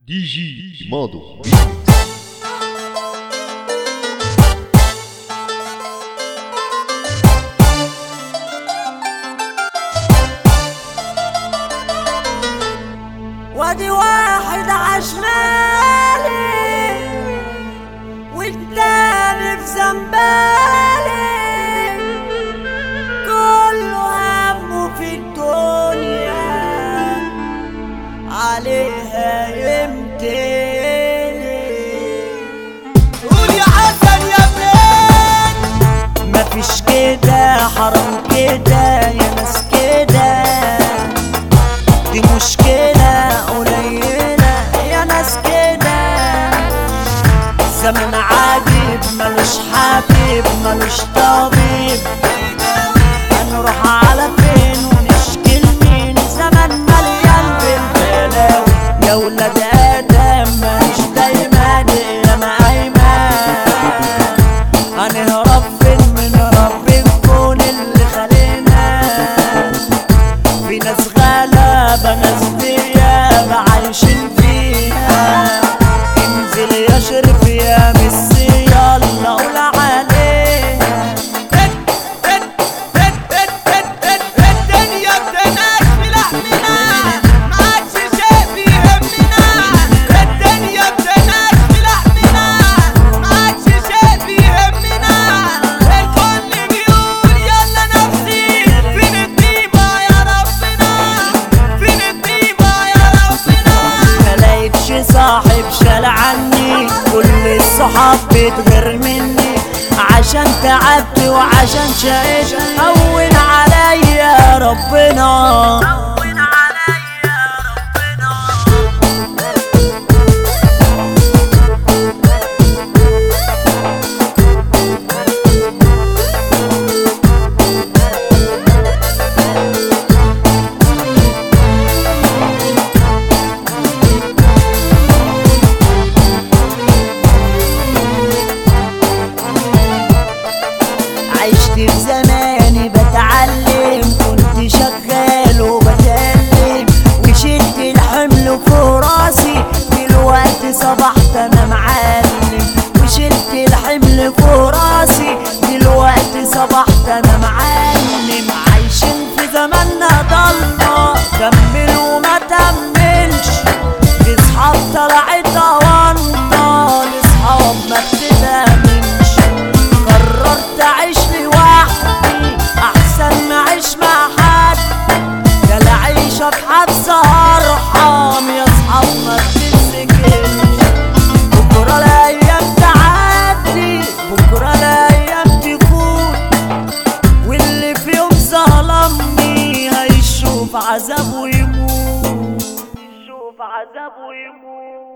دي جي ماضو وادي واحد عشمالي والتاني في زنبالي كله همه في الدنيا عليها يمتلي قول يا حسن يا ابني مفيش كده حرام كده يا ناس كده دي مشكلة قليلة يا ناس كده زمن عجيب ملوش حبيب ملوش طبيب هنروح على فين ونشكي لمين زمن مليان بالبلاوي يا ولاد ادم مش دايما الا ما ايمان هنهرب فين من رب الكون اللي خلينا في ناس غلابة ناس ديابة عايشين فيها انزل يا شرف يا ميسي يلا قول عليها الدنيا بتناش بلحمنا ما عادش شيء بيهمنا الدنيا بتناش بلحمنا ما عادش شيء بيهمنا الكل بيقول يلا نفسي فين الطيبة يا ربنا فين الطيبة يا ربنا ما لقيتش صاحب شال عني كل الصحاب بتغير مني عشان تعبت وعشان شقيت هون عليا ربنا هون عليا ربنا عشت في زماني بتعلم كنت شغال وبتألم وشلت الحمل فوق راسي دلوقتي صبحت انا معلم وشلت الحمل فوق راسي دلوقتي صبحت انا معلم عايشين في زماننا ضلمة كمل وما تملش في صحاب طلعت وانطة لصحاب ما بتتأمنش قررت اعيش لوحدي احسن ما اعيش مع حد ده العيشة بحبسة ارحم يا اصحاب ما بتتسكنش بكرة الايام تعدي بكرة الايام تفوت واللي في يوم ظلمني هيشوف عذابه يموت يشوف عذابه يموت